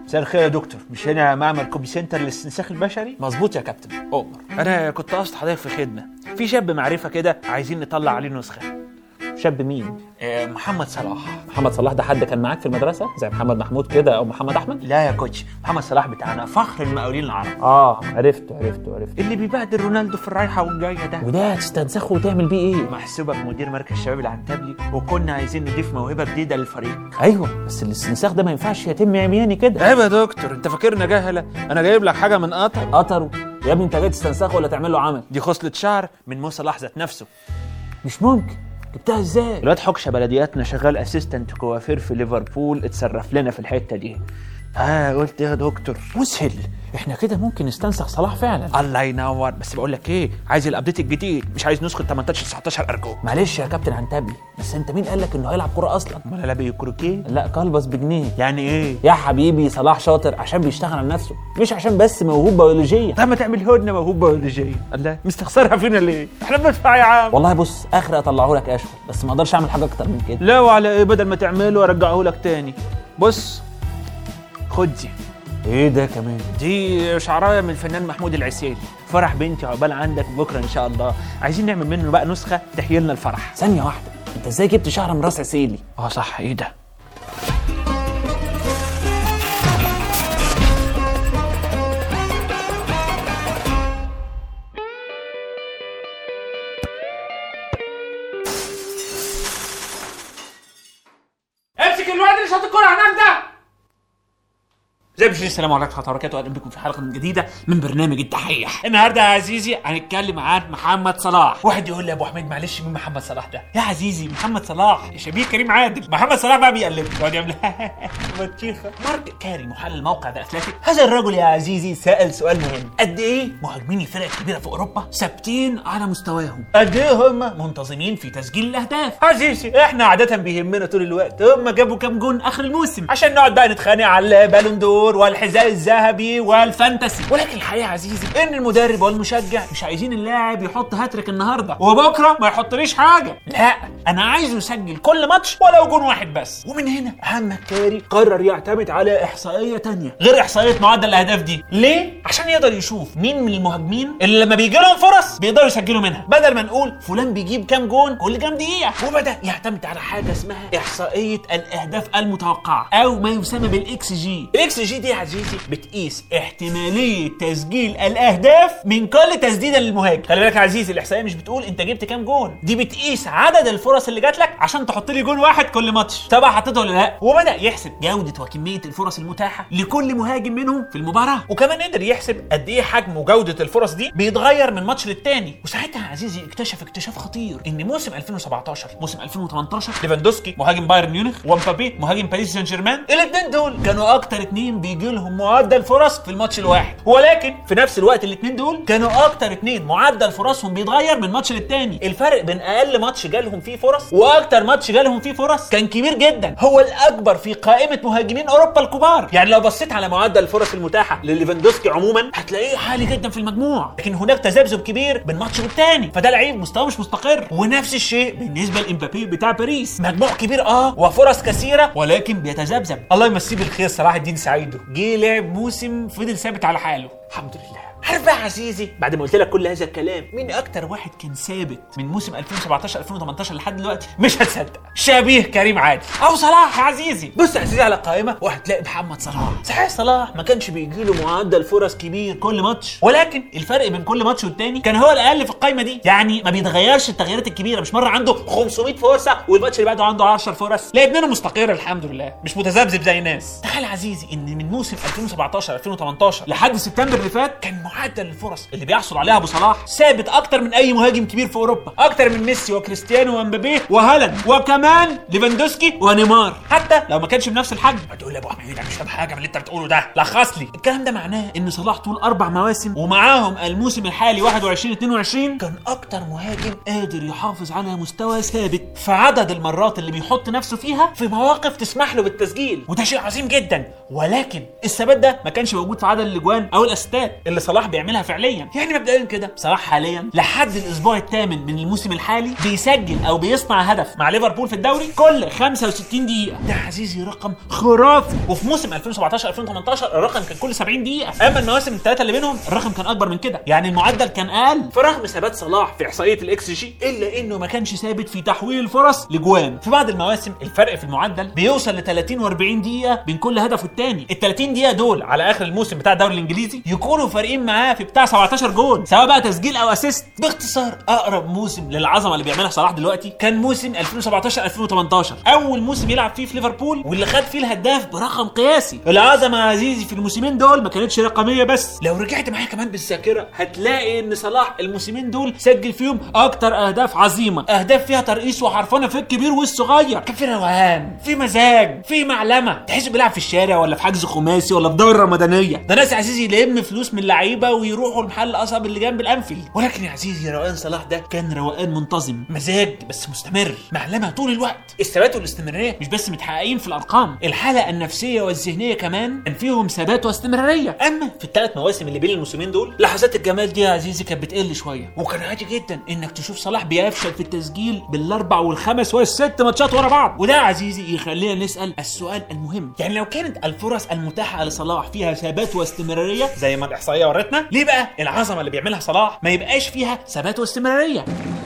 مساء الخير يا دكتور مش هنا معمل كوبي سنتر للاستنساخ البشري مظبوط يا كابتن اؤمر انا كنت قصد حضرتك في خدمه في شاب معرفه كده عايزين نطلع عليه نسخه شاب مين آه، محمد صلاح محمد صلاح ده حد كان معاك في المدرسه زي محمد محمود كده او محمد احمد لا يا كوتش محمد صلاح بتاعنا فخر المقاولين العرب اه عرفته عرفته عرفته اللي بيبهدل رونالدو في الرايحه والجايه ده وده هتستنسخه وتعمل بيه ايه محسوبك مدير مركز الشباب العنتبلي وكنا عايزين نضيف موهبه جديده للفريق ايوه بس الاستنساخ ده ما ينفعش يتم عمياني كده عيب يا دكتور انت فاكرنا جهله انا جايب لك حاجه من قطر قطره يا ابني انت جاي تستنسخه ولا تعمل له عمل دي خصله شعر من موسى صلاح ذات نفسه مش ممكن جبتها ازاي الواد حكشه بلدياتنا شغال اسيستنت كوافير في ليفربول اتصرف لنا في الحته دي اه قلت يا دكتور مسهل احنا كده ممكن نستنسخ صلاح فعلا الله ينور بس بقول لك ايه عايز الابديت الجديد مش عايز نسخه 18 19 ارجوك معلش يا كابتن عنتبلي بس انت مين قال لك انه هيلعب كوره اصلا امال لا بيكروكيه لا كلبس بجنيه يعني ايه يا حبيبي صلاح شاطر عشان بيشتغل على نفسه مش عشان بس موهوب بيولوجيا طب ما تعمل هدنه موهوب بيولوجيه الله مستخسرها فينا ليه احنا بندفع يا عم والله بص اخر اطلعه لك اشهر بس ما اقدرش اعمل حاجه اكتر من كده لا وعلى ايه بدل ما تعمله ارجعه لك تاني بص خد دي ايه ده كمان دي شعرايه من الفنان محمود العسيلي فرح بنتي عقبال عندك بكره ان شاء الله عايزين نعمل منه بقى نسخه تحيي لنا الفرح ثانيه واحده انت ازاي جبت شعر من راس عسيلي اه صح ايه ده امسك الواد اللي شاط الكوره هناك ده زي بشير السلام عليكم ورحمه الله وبركاته واهلا بكم في حلقه جديده من برنامج الدحيح النهارده يا عزيزي هنتكلم عن محمد صلاح واحد يقول لي يا ابو حميد معلش مين محمد صلاح ده يا عزيزي محمد صلاح شبيه كريم عادل محمد صلاح بقى بيقلبه يقعد يعمل بطيخه مارك كاري محلل موقع ذا اتلتيك هذا الرجل يا عزيزي سال سؤال مهم قد ايه مهاجمين الفرق الكبيره في اوروبا ثابتين على مستواهم قد ايه هم منتظمين في تسجيل الاهداف عزيزي احنا عاده بيهمنا طول الوقت هم جابوا كام جون اخر الموسم عشان نقعد بقى نتخانق على البالون دور والحذاء الذهبي والفانتسي ولكن الحقيقه يا عزيزي ان المدرب والمشجع مش عايزين اللاعب يحط هاتريك النهارده وبكره ما يحطليش حاجه لا انا عايزه يسجل كل ماتش ولو جون واحد بس ومن هنا عم كاري قرر يعتمد على احصائيه تانية غير احصائيه معدل الاهداف دي ليه عشان يقدر يشوف مين من المهاجمين اللي لما بيجي لهم فرص بيقدروا يسجلوا منها بدل ما نقول فلان بيجيب كام جون كل كام دقيقه وبدا يعتمد على حاجه اسمها احصائيه الاهداف المتوقعه او ما يسمى بالاكس جي الاكس جي دي يا عزيزي بتقيس احتماليه تسجيل الاهداف من كل تسديده للمهاجم خلي بالك يا عزيزي الاحصائيه مش بتقول انت جبت كام جون دي بتقيس عدد الفرص اللي جات لك عشان تحط لي جون واحد كل ماتش تبع حطيته ولا لا وبدا يحسب جوده وكميه الفرص المتاحه لكل مهاجم منهم في المباراه وكمان قدر يحسب قد ايه حجم وجوده الفرص دي بيتغير من ماتش للتاني وساعتها يا عزيزي اكتشف اكتشاف خطير ان موسم 2017 موسم 2018 ليفاندوسكي مهاجم بايرن ميونخ ومبابي مهاجم باريس سان جيرمان الاثنين دول كانوا اكتر اثنين بيجي لهم معدل فرص في الماتش الواحد ولكن في نفس الوقت الاثنين دول كانوا اكتر اثنين معدل فرصهم بيتغير من ماتش للتاني الفرق بين اقل ماتش جالهم فيه فرص واكتر ماتش جالهم فيه فرص كان كبير جدا هو الاكبر في قائمه مهاجمين اوروبا الكبار يعني لو بصيت على معدل الفرص المتاحه لليفاندوسكي عموما هتلاقيه عالي جدا في المجموع لكن هناك تذبذب كبير بين ماتش والتاني فده لعيب مستواه مش مستقر ونفس الشيء بالنسبه لامبابي بتاع باريس مجموع كبير اه وفرص كثيره ولكن بيتذبذب الله يمسيه بالخير صلاح الدين سعيده جه لعب موسم فضل ثابت على حاله الحمد لله عارف بقى يا عزيزي بعد ما قلت لك كل هذا الكلام مين اكتر واحد كان ثابت من موسم 2017 2018 لحد دلوقتي مش هتصدق شبيه كريم عادل او صلاح يا عزيزي بص يا عزيزي على القائمه وهتلاقي محمد صلاح صحيح صلاح ما كانش بيجي له معدل فرص كبير كل ماتش ولكن الفرق بين كل ماتش والتاني كان هو الاقل في القائمه دي يعني ما بيتغيرش التغييرات الكبيره مش مره عنده 500 فرصه والماتش اللي بعده عنده 10 فرص لا ابننا مستقر الحمد لله مش متذبذب زي الناس تخيل يا عزيزي ان من موسم 2017 2018 لحد سبتمبر اللي فات كان معدل الفرص اللي بيحصل عليها ابو صلاح ثابت اكتر من اي مهاجم كبير في اوروبا اكتر من ميسي وكريستيانو وامبابي وهالاند وكمان ليفاندوسكي ونيمار حتى لو ما كانش بنفس الحجم هتقول لي يا ابو حميد انا مش فاهم حاجه من اللي انت بتقوله ده لخص لي الكلام ده معناه ان صلاح طول اربع مواسم ومعاهم الموسم الحالي 21 22 كان اكتر مهاجم قادر يحافظ على مستوى ثابت في عدد المرات اللي بيحط نفسه فيها في مواقف تسمح له بالتسجيل وده شيء عظيم جدا ولكن الثبات ده ما كانش موجود في عدد الاجوان او الاسيستات اللي صلاح صلاح بيعملها فعليا يعني مبدئيا كده صلاح حاليا لحد الاسبوع الثامن من الموسم الحالي بيسجل او بيصنع هدف مع ليفربول في الدوري كل 65 دقيقه ده يا عزيزي رقم خرافي وفي موسم 2017 2018 الرقم كان كل 70 دقيقه اما المواسم الثلاثه اللي بينهم الرقم كان اكبر من كده يعني المعدل كان اقل فرغم ثبات صلاح في احصائيه الاكس جي الا انه ما كانش ثابت في تحويل الفرص لجوان في بعض المواسم الفرق في المعدل بيوصل ل 30 و40 دقيقه بين كل هدف والتاني ال 30 دقيقه دول على اخر الموسم بتاع الدوري الانجليزي يكونوا فارقين معاه في بتاع 17 جول سواء بقى تسجيل او اسيست باختصار اقرب موسم للعظمه اللي بيعملها صلاح دلوقتي كان موسم 2017 2018 اول موسم يلعب فيه في ليفربول واللي خد فيه الهداف برقم قياسي العظمه يا عزيزي في الموسمين دول ما كانتش رقميه بس لو رجعت معايا كمان بالذاكره هتلاقي ان صلاح الموسمين دول سجل فيهم اكتر اهداف عظيمه اهداف فيها ترقيص وحرفنه في الكبير والصغير كان في روقان في مزاج في معلمه تحسه بيلعب في الشارع ولا في حجز خماسي ولا في دوره رمضانيه ده ناس يا عزيزي يلم فلوس من اللعيبه ويروحوا المحل القصب اللي جنب الانفيلد ولكن يا عزيزي روقان صلاح ده كان روقان منتظم مزاج بس مستمر معلمه طول الوقت الثبات والاستمراريه مش بس متحققين في الارقام الحاله النفسيه والذهنيه كمان كان فيهم ثبات واستمراريه اما في الثلاث مواسم اللي بين الموسمين دول لحظات الجمال دي يا عزيزي كانت بتقل شويه وكان عادي جدا انك تشوف صلاح بيفشل في التسجيل بالاربع والخمس والست ماتشات ورا بعض وده يا عزيزي يخلينا نسال السؤال المهم يعني لو كانت الفرص المتاحه لصلاح فيها ثبات واستمراريه زي ما الاحصائيه ورتنا ليه بقى العظمه اللي بيعملها صلاح ما يبقاش فيها ثبات واستمراريه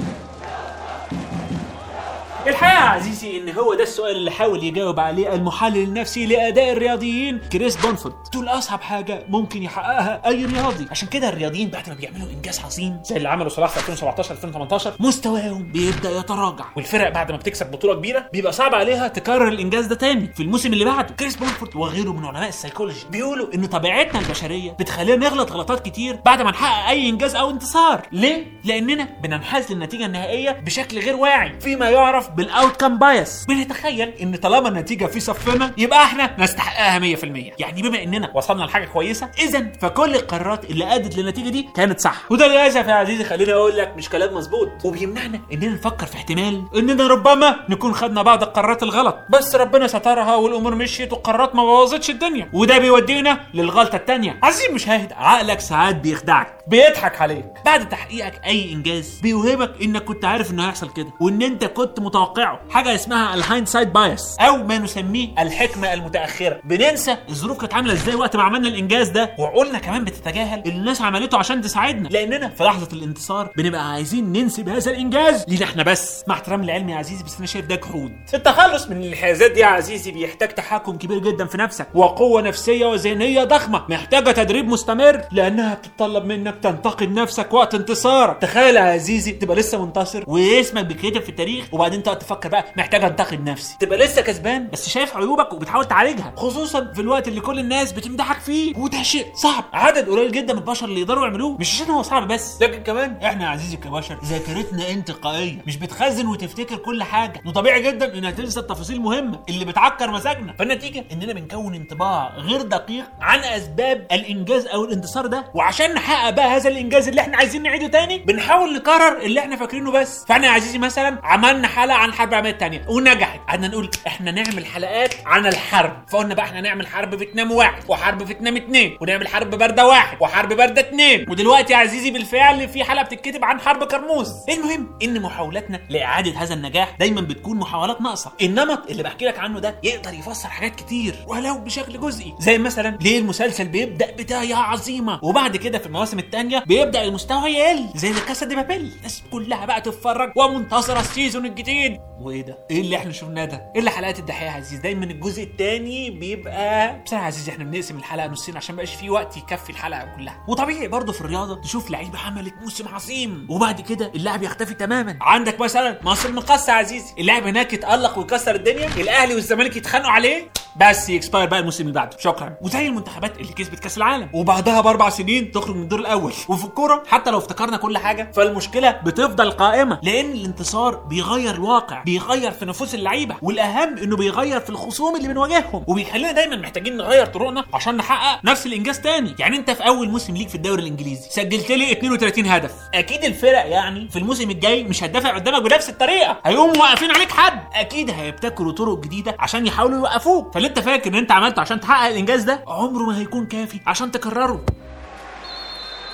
الحقيقة يا عزيزي ان هو ده السؤال اللي حاول يجاوب عليه المحلل النفسي لاداء الرياضيين كريس بونفورد دول اصعب حاجة ممكن يحققها اي رياضي عشان كده الرياضيين بعد ما بيعملوا انجاز عظيم زي اللي عمله صلاح في 2017 2018 مستواهم بيبدا يتراجع والفرق بعد ما بتكسب بطولة كبيرة بيبقى صعب عليها تكرر الانجاز ده تاني في الموسم اللي بعده كريس بونفورد وغيره من علماء السيكولوجي بيقولوا ان طبيعتنا البشرية بتخلينا نغلط غلطات كتير بعد ما نحقق اي انجاز او انتصار ليه لاننا بننحاز للنتيجة النهائية بشكل غير واعي فيما يعرف بالاوت كام بايس بنتخيل ان طالما النتيجه في صفنا يبقى احنا نستحقها 100% يعني بما اننا وصلنا لحاجه كويسه اذا فكل القرارات اللي ادت للنتيجه دي كانت صح وده للاسف يا عزيزي خليني اقول لك مش كلام مظبوط وبيمنعنا اننا نفكر في احتمال اننا ربما نكون خدنا بعض القرارات الغلط بس ربنا سترها والامور مشيت والقرارات ما بوظتش الدنيا وده بيودينا للغلطه الثانيه عزيزي المشاهد عقلك ساعات بيخدعك بيضحك عليك بعد تحقيقك اي انجاز بيوهمك انك كنت عارف انه هيحصل كده وان انت كنت متوقعه حاجه اسمها الهايندسايد بايس او ما نسميه الحكمه المتاخره بننسى الظروف كانت عامله ازاي وقت ما عملنا الانجاز ده وعقولنا كمان بتتجاهل اللي الناس عملته عشان تساعدنا لاننا في لحظه الانتصار بنبقى عايزين ننسب هذا الانجاز لينا احنا بس مع احترام العلم يا عزيزي بس انا شايف ده جحود التخلص من الانحيازات دي يا عزيزي بيحتاج تحكم كبير جدا في نفسك وقوه نفسيه وذهنيه ضخمه محتاجه تدريب مستمر لانها بتتطلب منك تنتقد نفسك وقت انتصارك تخيل يا عزيزي تبقى لسه منتصر واسمك بيتكتب في التاريخ وبعدين تقعد تفكر بقى محتاج انتقد نفسي تبقى لسه كسبان بس شايف عيوبك وبتحاول تعالجها خصوصا في الوقت اللي كل الناس بتمدحك فيه وده شيء صعب عدد قليل جدا من البشر اللي يقدروا يعملوه مش عشان هو صعب بس لكن كمان احنا يا عزيزي كبشر ذاكرتنا انتقائيه مش بتخزن وتفتكر كل حاجه وطبيعي جدا انها تنسى التفاصيل المهمه اللي بتعكر مزاجنا فالنتيجه اننا بنكون انطباع غير دقيق عن اسباب الانجاز او الانتصار ده وعشان نحقق بقى هذا الانجاز اللي احنا عايزين نعيده تاني بنحاول نكرر اللي احنا فاكرينه بس فاحنا يا عزيزي مثلا عملنا حلقه عن الحرب العالميه الثانيه ونجحت قعدنا نقول احنا نعمل حلقات عن الحرب فقلنا بقى احنا نعمل حرب فيتنام واحد وحرب فيتنام اتنين ونعمل حرب بارده واحد وحرب بارده اتنين ودلوقتي يا عزيزي بالفعل في حلقه بتتكتب عن حرب كرموز المهم ان محاولاتنا لاعاده هذا النجاح دايما بتكون محاولات ناقصه النمط اللي بحكي لك عنه ده يقدر يفسر حاجات كتير ولو بشكل جزئي زي مثلا ليه المسلسل بيبدا بدايه عظيمه وبعد كده في المواسم الثانيه بيبدا المستوى يقل زي لا كاسا دي بابيل الناس كلها بقى تتفرج ومنتظره السيزون الجديد وايه ده ايه اللي احنا شفناه ده ايه اللي حلقات الدحيح يا عزيز دايما الجزء الثاني بيبقى بصراحه يا عزيز احنا بنقسم الحلقه نصين عشان مبقاش في وقت يكفي الحلقه كلها وطبيعي برضه في الرياضه تشوف لعيبه عملت موسم عظيم وبعد كده اللاعب يختفي تماما عندك مثلا مصر المقص يا عزيزي اللاعب هناك يتالق ويكسر الدنيا الاهلي والزمالك يتخانقوا عليه بس يكسباير بقى الموسم اللي بعده شكرا وزي المنتخبات اللي كسبت كاس العالم وبعدها باربع سنين تخرج من الدور الاول وفي الكوره حتى لو افتكرنا كل حاجه فالمشكله بتفضل قائمه لان الانتصار بيغير الواقع بيغير في نفوس اللعيبه والاهم انه بيغير في الخصوم اللي بنواجههم وبيخلينا دايما محتاجين نغير طرقنا عشان نحقق نفس الانجاز تاني يعني انت في اول موسم ليك في الدوري الانجليزي سجلت لي 32 هدف اكيد الفرق يعني في الموسم الجاي مش هتدافع قدامك بنفس الطريقه هيقوموا واقفين عليك حد اكيد هيبتكروا طرق جديده عشان يحاولوا يوقفوك فاللي انت فاكر ان انت عملته عشان تحقق الانجاز ده عمره ما هيكون كافي عشان تكرره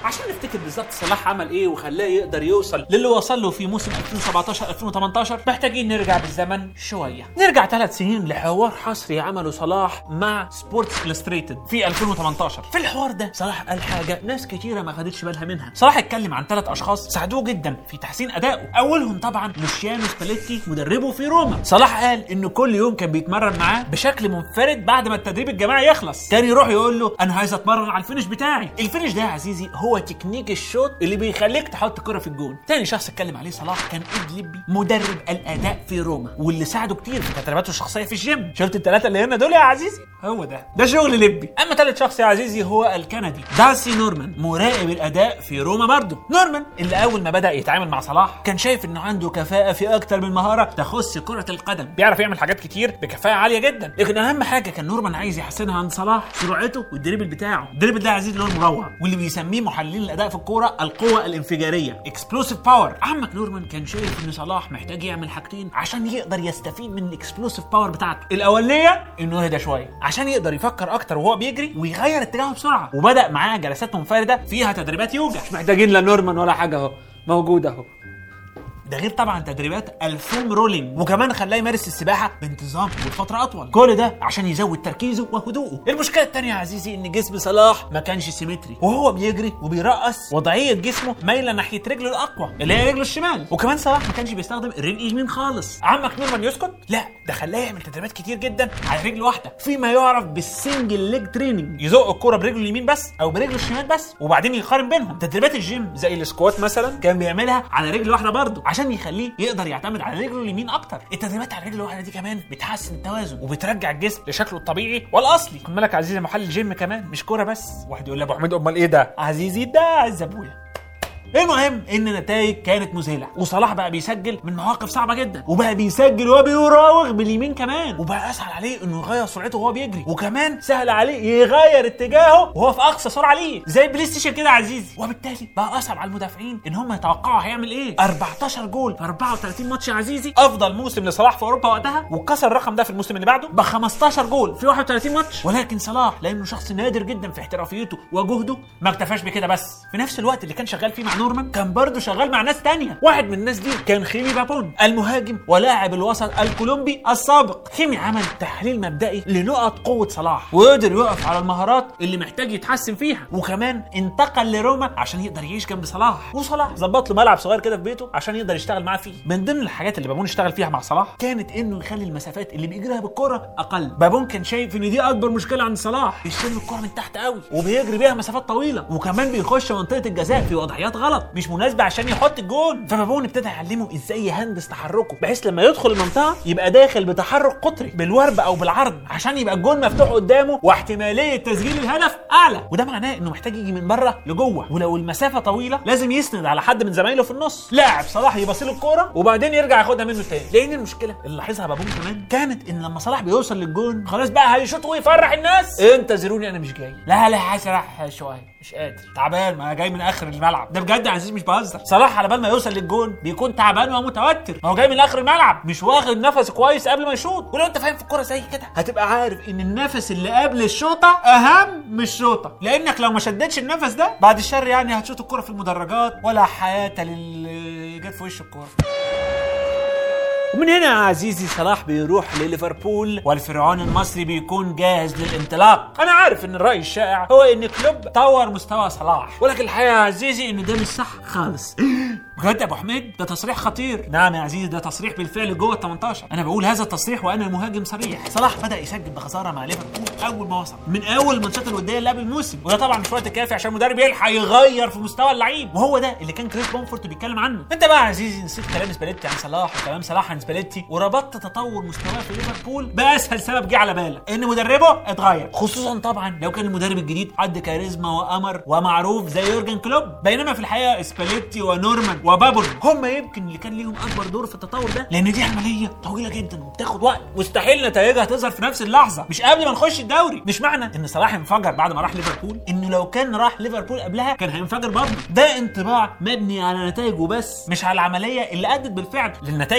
عشان نفتكر بالظبط صلاح عمل ايه وخلاه يقدر يوصل للي وصل له في موسم 2017 2018 محتاجين نرجع بالزمن شويه نرجع ثلاث سنين لحوار حصري عمله صلاح مع سبورتس الستريتد في 2018 في الحوار ده صلاح قال حاجه ناس كتيره ما خدتش بالها منها صلاح اتكلم عن ثلاث اشخاص ساعدوه جدا في تحسين ادائه اولهم طبعا لوشيانو سباليتي مدربه في روما صلاح قال ان كل يوم كان بيتمرن معاه بشكل منفرد بعد ما التدريب الجماعي يخلص كان يروح يقول له انا عايز اتمرن على الفينش بتاعي الفينش ده يا عزيزي هو تكنيك الشوط اللي بيخليك تحط كرة في الجون تاني شخص اتكلم عليه صلاح كان ايد ليبي مدرب الاداء في روما واللي ساعده كتير في تدريباته الشخصيه في الجيم شفت الثلاثه اللي هنا دول يا عزيزي هو ده ده شغل ليبي اما ثالث شخص يا عزيزي هو الكندي دارسي نورمان مراقب الاداء في روما برضه نورمان اللي اول ما بدا يتعامل مع صلاح كان شايف انه عنده كفاءه في اكتر من مهاره تخص كره القدم بيعرف يعمل حاجات كتير بكفاءه عاليه جدا لكن اهم حاجه كان نورمان عايز يحسنها عند صلاح سرعته والدريبل بتاعه الدريبل ده يا عزيزي اللي هو المروع واللي بيسميه محللين الاداء في الكوره القوه الانفجاريه اكسبلوسيف باور عمك نورمان كان شايف ان صلاح محتاج يعمل حاجتين عشان يقدر يستفيد من الاكسبلوسيف باور بتاعته الاولانيه انه يهدى شويه عشان يقدر يفكر اكتر وهو بيجري ويغير اتجاهه بسرعه وبدا معاه جلسات منفرده فيها تدريبات يوجا مش محتاجين لا نورمان ولا حاجه اهو موجود اهو ده غير طبعا تدريبات الفوم رولينج وكمان خلاه يمارس السباحه بانتظام وفتره اطول كل ده عشان يزود تركيزه وهدوءه المشكله الثانيه يا عزيزي ان جسم صلاح ما كانش سيمتري وهو بيجري وبيرقص وضعيه جسمه مايله ناحيه رجله الاقوى اللي هي رجله الشمال وكمان صلاح ما كانش بيستخدم الرجل اليمين خالص عمك نورمان يسكت لا ده خلاه يعمل تدريبات كتير جدا على رجل واحده فيما يعرف بالسنجل ليج تريننج يزق الكوره برجله اليمين بس او برجله الشمال بس وبعدين يقارن بينهم تدريبات الجيم زي السكوات مثلا كان بيعملها على رجل واحده برضه عشان يخليه يقدر يعتمد على رجله اليمين اكتر التدريبات على الرجل الواحده دي كمان بتحسن التوازن وبترجع الجسم لشكله الطبيعي والاصلي خد بالك عزيزي محل الجيم كمان مش كوره بس واحد يقول لي ابو حميد امال ايه ده عزيزي ده عز ابويا المهم ان النتائج كانت مذهله وصلاح بقى بيسجل من مواقف صعبه جدا وبقى بيسجل وهو بيراوغ باليمين كمان وبقى اسهل عليه انه يغير سرعته وهو بيجري وكمان سهل عليه يغير اتجاهه وهو في اقصى سرعه ليه زي البلاي ستيشن كده يا عزيزي وبالتالي بقى اصعب على المدافعين ان هم يتوقعوا هيعمل ايه 14 جول في 34 ماتش يا عزيزي افضل موسم لصلاح في اوروبا وقتها وكسر الرقم ده في الموسم اللي بعده ب 15 جول في 31 ماتش ولكن صلاح لانه شخص نادر جدا في احترافيته وجهده ما اكتفاش بكده بس في نفس الوقت اللي كان شغال فيه مع نورمان كان برضه شغال مع ناس تانية واحد من الناس دي كان خيمي بابون المهاجم ولاعب الوسط الكولومبي السابق خيمي عمل تحليل مبدئي لنقط قوة صلاح وقدر يقف على المهارات اللي محتاج يتحسن فيها وكمان انتقل لروما عشان يقدر يعيش جنب صلاح وصلاح ظبط له ملعب صغير كده في بيته عشان يقدر يشتغل معاه فيه من ضمن الحاجات اللي بابون اشتغل فيها مع صلاح كانت انه يخلي المسافات اللي بيجريها بالكرة اقل بابون كان شايف ان دي اكبر مشكلة عند صلاح بيستلم الكرة من تحت قوي وبيجري بيها مسافات طويلة وكمان بيخش منطقة الجزاء في وضعيات غلط مش مناسبة عشان يحط الجون فبابون ابتدى يعلمه ازاي يهندس تحركه بحيث لما يدخل المنطقة يبقى داخل بتحرك قطري بالورب او بالعرض عشان يبقى الجون مفتوح قدامه واحتمالية تسجيل الهدف اعلى وده معناه انه محتاج يجي من بره لجوه ولو المسافة طويلة لازم يسند على حد من زمايله في النص لاعب صلاح يبص له الكورة وبعدين يرجع ياخدها منه تاني لان المشكلة اللي لاحظها بابون كمان كانت ان لما صلاح بيوصل للجون خلاص بقى هيشوط ويفرح الناس انتظروني انا مش جاي لا لا هسرح شوية مش قادر تعبان ما انا جاي من اخر الملعب ده بجد يا عزيز مش بهزر صلاح على بال ما يوصل للجون بيكون تعبان ومتوتر ما هو جاي من اخر الملعب مش واخد نفس كويس قبل ما يشوط ولو انت فاهم في الكوره زي كده هتبقى عارف ان النفس اللي قبل الشوطه اهم من الشوطه لانك لو ما شدتش النفس ده بعد الشر يعني هتشوط الكوره في المدرجات ولا حياه للي جت في وش الكوره ومن هنا يا عزيزي صلاح بيروح لليفربول والفرعون المصري بيكون جاهز للانطلاق انا عارف ان الراي الشائع هو ان كلوب طور مستوى صلاح ولكن الحقيقه يا عزيزي ان ده مش صح خالص بجد يا ابو حميد ده تصريح خطير نعم يا عزيزي ده تصريح بالفعل جوه ال 18 انا بقول هذا التصريح وانا مهاجم صريح صلاح بدا يسجل بخساره مع ليفربول اول ما وصل من اول الماتشات الوديه اللي قبل الموسم وده طبعا مش وقت كافي عشان المدرب يلحق يغير في مستوى اللعيب وهو ده اللي كان كريس بومفورت بيتكلم عنه انت بقى يا عزيزي نسيت كلام سباليتي عن صلاح وكلام صلاح عن سباليتي وربطت تطور مستواه في ليفربول باسهل سبب جه على بالك ان مدربه اتغير خصوصا طبعا لو كان المدرب الجديد حد كاريزما وقمر ومعروف زي يورجن كلوب بينما في الحقيقه سباليتي ونورمان وبابون هم يمكن اللي كان ليهم اكبر دور في التطور ده لان دي عمليه طويله جدا وبتاخد وقت مستحيل نتائجها تظهر في نفس اللحظه مش قبل ما نخش الدوري مش معنى ان صلاح انفجر بعد ما راح ليفربول انه لو كان راح ليفربول قبلها كان هينفجر برضه ده انطباع مبني على نتائج وبس مش على العمليه اللي ادت بالفعل للنتائج دي وهي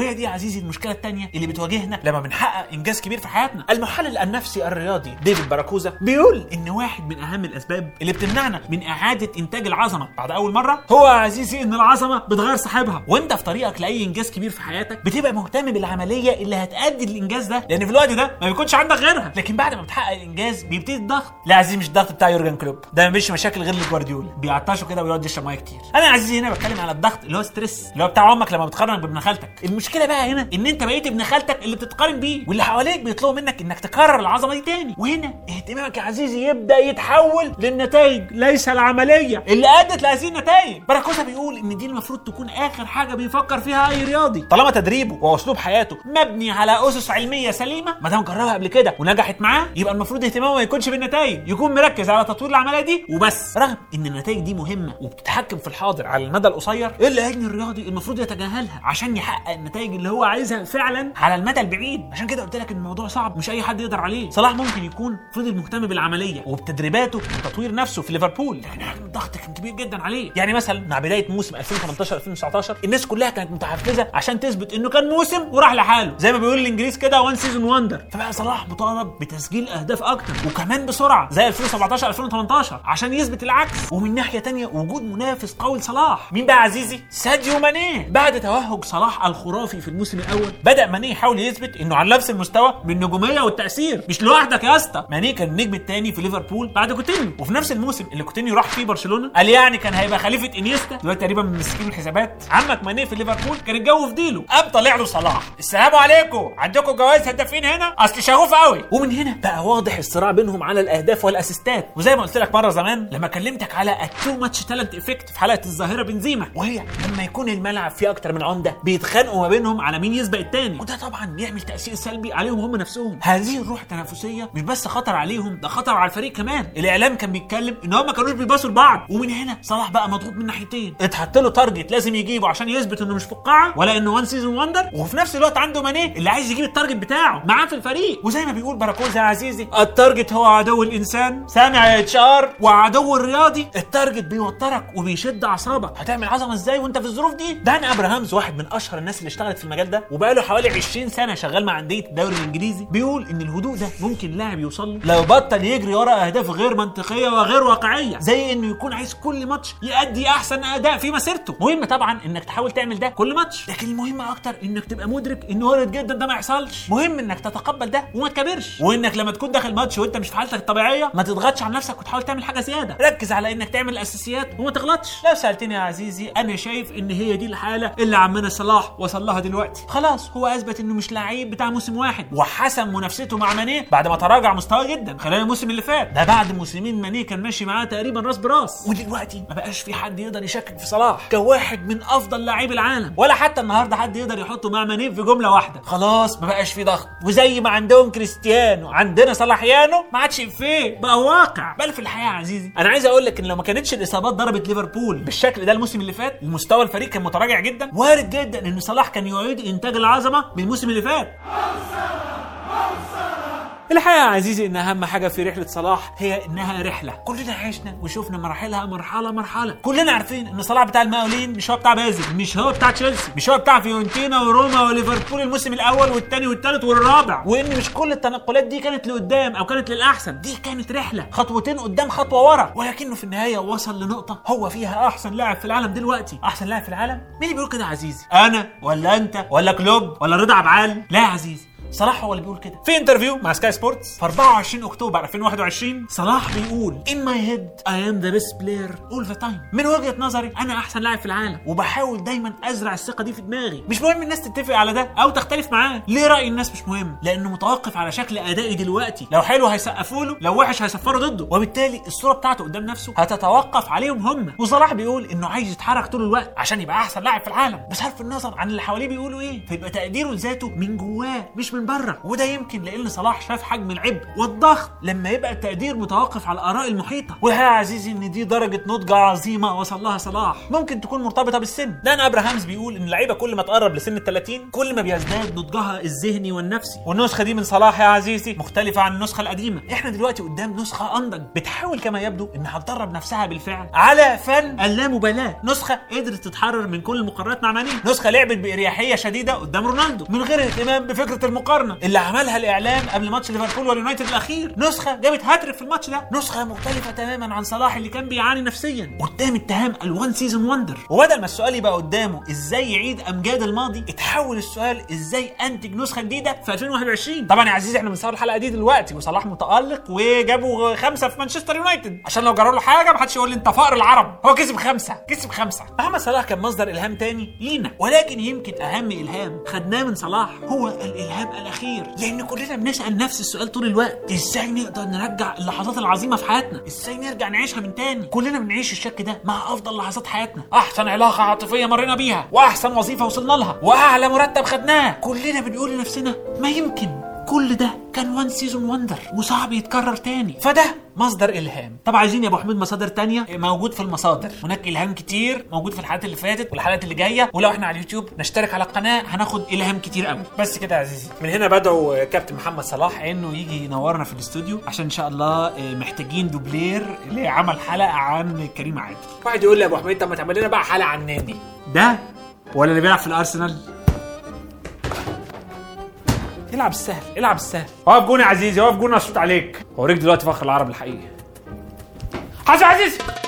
وهي دي يا عزيزي المشكله الثانيه اللي بتواجهنا لما بنحقق انجاز كبير في حياتنا المحلل النفسي الرياضي ديفيد باراكوزا بيقول ان واحد من اهم الاسباب اللي بتمنعنا من اعاده انتاج العظمه بعد اول مره هو يا عزيزي ان العظمه بتغير صاحبها وانت في طريقك لاي انجاز كبير في حياتك بتبقى مهتم بالعمليه اللي هتادي الانجاز ده لان في الوقت ده ما بيكونش عندك غيرها لكن بعد ما بتحقق الانجاز بيبتدي الضغط لا يا عزيزي مش الضغط بتاع يورجن كلوب ده مفيش مشاكل غير لجوارديولا بيعطشوا كده ويقعد يشرب ميه كتير انا يا عزيزي هنا بتكلم على الضغط اللي هو ستريس اللي هو بتاع امك لما بتقارنك بابن خالتك المشكله بقى هنا ان انت بقيت ابن خالتك اللي بتتقارن بيه واللي حواليك بيطلبوا منك انك تكرر العظمه دي تاني وهنا اهتمامك يا عزيزي يبدا يتحول للنتائج ليس العمليه اللي ادت لهذه النتائج باراكوزا بيقول ان دي المفروض تكون اخر حاجه بيفكر فيها اي رياضي طالما تدريبه واسلوب حياته مبني على اسس علميه سليمه ما دام جربها قبل كده ونجحت معاه يبقى المفروض اهتمامه ما يكونش بالنتائج يكون مركز على تطوير العمليه دي وبس رغم ان النتائج دي مهمه وبتتحكم في الحاضر على المدى القصير الا ان الرياضي المفروض يتجاهلها عشان يحقق النتائج اللي هو عايزها فعلا على المدى البعيد عشان كده قلت لك ان الموضوع صعب مش اي حد يقدر عليه صلاح ممكن يكون فضل مهتم بالعمليه وبتدريباته وتطوير نفسه في ليفربول لكن حجم الضغط كان كبير جدا عليه يعني مثلا مع بدايه موسم 2018 2019 الناس كلها كانت متحفزه عشان تثبت انه كان موسم وراح لحاله زي ما بيقول الانجليز كده وان سيزون وندر فبقى صلاح مطالب بتسجيل اهداف اكتر وكمان بسرعه زي 2017 2018 عشان يثبت العكس ومن ناحيه تانية وجود منافس قوي لصلاح مين بقى عزيزي ساديو ماني بعد توهج صلاح الخرافي في الموسم الاول بدا ماني يحاول يثبت انه على نفس المستوى من النجوميه والتاثير مش لوحدك يا اسطى ماني كان النجم الثاني في ليفربول بعد كوتينيو وفي نفس الموسم اللي كوتينيو راح فيه برشلونه قال يعني كان هيبقى خليفه انيستا دلوقتي تقريبا من مسكين الحسابات عمك ماني في ليفربول كان الجو في ديله قام طلع له صلاح السلام عليكم عندكم جواز هدافين هنا اصل شغوف قوي ومن هنا بقى واضح الصراع بينهم على الاهداف والاسيستات وزي ما قلت لك مره زمان لما كلمتك على التو ماتش تالنت افكت في حلقه الظاهره بنزيما وهي لما يكون الملعب فيه اكتر من عمده بيتخانقوا ما بينهم على مين يسبق التاني وده طبعا بيعمل تاثير سلبي عليهم هم نفسهم هذه الروح التنافسيه مش بس خطر عليهم ده خطر على الفريق كمان الاعلام كان بيتكلم ان هم ما كانوش بيباصوا لبعض ومن هنا صلاح بقى مضغوط من ناحيتين اتحط له تارجت لازم يجيبه عشان يثبت انه مش فقاعه ولا انه وان سيزون وندر وفي نفس الوقت عنده ماني اللي عايز يجيب التارجت بتاعه معاه في الفريق وزي ما بيقول باراكوزا يا عزيزي التارجت هو عدو الانسان سامع يا اتش ار وعدو الرياضي التارجت بيوترك وبيشد اعصابك هتعمل عظمه ازاي وانت في الظروف دي دان ابراهامز واحد من اشهر الناس اللي اشتغلت في المجال ده وبقى له حوالي 20 سنه شغال مع انديه الدوري الانجليزي بيقول ان الهدوء ده ممكن لاعب يوصل له لو بطل يجري ورا اهداف غير منطقيه وغير واقعيه زي انه يكون عايز كل ماتش يأدي احسن اداء في مسيرته مهم طبعا انك تحاول تعمل ده كل ماتش لكن المهم اكتر انك تبقى مدرك ان وارد جدا ده ما يحصلش مهم انك تتقبل ده وما تكبرش وانك لما تكون داخل ماتش وانت مش في حالتك الطبيعيه ما تضغطش على نفسك وتحاول تعمل حاجه زياده ركز على انك تعمل الاساسيات وما تغلطش لو سالتني يا عزيزي انا شايف ان هي دي الحاله اللي عمنا صلاح وصل لها دلوقتي خلاص هو اثبت انه مش لعيب بتاع موسم واحد وحسم منافسته مع ماني بعد ما تراجع مستواه جدا خلال الموسم اللي فات ده بعد موسمين ماني كان ماشي معاه تقريبا راس براس ودلوقتي ما بقاش في حد يقدر يشكك في صلاح كواحد من افضل لاعبي العالم ولا حتى النهارده حد يقدر يحطه مع ماني في جمله واحده خلاص ما بقاش في ضغط وزي ما عندهم كريستيانو عندنا صلاحيانو ما عادش فيه بقى واقع بل في الحياه يا عزيزي انا عايز اقول لك ان لو ما كانتش الاصابات ضربت ليفربول بالشكل ده الموسم اللي فات ومستوى الفريق كان متراجع جدا وارد جدا ان صلاح كان يعيد انتاج العظمه من الموسم اللي فات الحقيقة يا عزيزي إن أهم حاجة في رحلة صلاح هي إنها رحلة، كلنا عشنا وشفنا مراحلها مرحلة مرحلة، كلنا عارفين إن صلاح بتاع المقاولين مش هو بتاع بازل، مش هو بتاع تشيلسي، مش هو بتاع فيورنتينا وروما وليفربول الموسم الأول والثاني والثالث والرابع، وإن مش كل التنقلات دي كانت لقدام أو كانت للأحسن، دي كانت رحلة، خطوتين قدام خطوة ورا، ولكنه في النهاية وصل لنقطة هو فيها أحسن لاعب في العالم دلوقتي، أحسن لاعب في العالم؟ مين اللي بيقول كده يا عزيزي؟ أنا ولا أنت ولا كلوب ولا رضا عبعال؟ لا يا عزيزي، صلاح هو اللي بيقول كده في انترفيو مع سكاي سبورتس في 24 اكتوبر 2021 صلاح بيقول in my head I am the best player all the time من وجهة نظري انا احسن لاعب في العالم وبحاول دايما ازرع الثقة دي في دماغي مش مهم الناس تتفق على ده او تختلف معاه ليه رأي الناس مش مهم لانه متوقف على شكل ادائي دلوقتي لو حلو هيسقفوا له لو وحش هيصفروا ضده وبالتالي الصورة بتاعته قدام نفسه هتتوقف عليهم هم وصلاح بيقول انه عايز يتحرك طول الوقت عشان يبقى احسن لاعب في العالم بصرف النظر عن اللي حواليه بيقولوا ايه فيبقى تقديره لذاته من جواه مش من من بره وده يمكن لان صلاح شاف حجم العبء والضغط لما يبقى التقدير متوقف على الاراء المحيطه والحقيقه يا عزيزي ان دي درجه نضج عظيمه وصل لها صلاح ممكن تكون مرتبطه بالسن دان ابراهامز بيقول ان اللعيبه كل ما تقرب لسن ال 30 كل ما بيزداد نضجها الذهني والنفسي والنسخه دي من صلاح يا عزيزي مختلفه عن النسخه القديمه احنا دلوقتي قدام نسخه انضج بتحاول كما يبدو انها تدرب نفسها بالفعل على فن اللامبالاه نسخه قدرت تتحرر من كل المقارنات مع ماني نسخه لعبت باريحيه شديده قدام رونالدو من غير اهتمام بفكره المقارنه اللي عملها الاعلام قبل ماتش ليفربول واليونايتد الاخير نسخه جابت هاتريك في الماتش ده نسخه مختلفه تماما عن صلاح اللي كان بيعاني نفسيا قدام اتهام الوان سيزون وندر وبدل ما السؤال يبقى قدامه ازاي يعيد امجاد الماضي اتحول السؤال ازاي انتج نسخه جديده في 2021 طبعا يا عزيزي احنا بنصور الحلقه دي دلوقتي وصلاح متالق وجابوا خمسه في مانشستر يونايتد عشان لو جرى له حاجه ما حدش يقول لي انت فقر العرب هو كسب خمسه كسب خمسه محمد صلاح كان مصدر الهام تاني لينا ولكن يمكن اهم الهام خدناه من صلاح هو الالهام الاخير لان كلنا بنسال نفس السؤال طول الوقت ازاي نقدر نرجع اللحظات العظيمه في حياتنا ازاي نرجع نعيشها من تاني كلنا بنعيش الشك ده مع افضل لحظات حياتنا احسن علاقه عاطفيه مرينا بيها واحسن وظيفه وصلنا لها واعلى مرتب خدناه كلنا بنقول لنفسنا ما يمكن كل ده كان وان سيزون وندر وصعب يتكرر تاني فده مصدر الهام طب عايزين يا ابو حميد مصادر تانية موجود في المصادر هناك الهام كتير موجود في الحلقات اللي فاتت والحلقات اللي جايه ولو احنا على اليوتيوب نشترك على القناه هناخد الهام كتير قوي بس كده يا عزيزي من هنا بدعو كابتن محمد صلاح انه يجي ينورنا في الاستوديو عشان ان شاء الله محتاجين دوبلير لعمل حلقه عن كريم عادل واحد يقول لي يا ابو حميد طب ما تعمل لنا بقى حلقه عن النادي ده ولا اللي بيلعب في الارسنال العب السهل العب السهل اقف جون يا عزيزي اقف جون اشوط عليك اوريك دلوقتي فخر العرب الحقيقي حاج عزيزي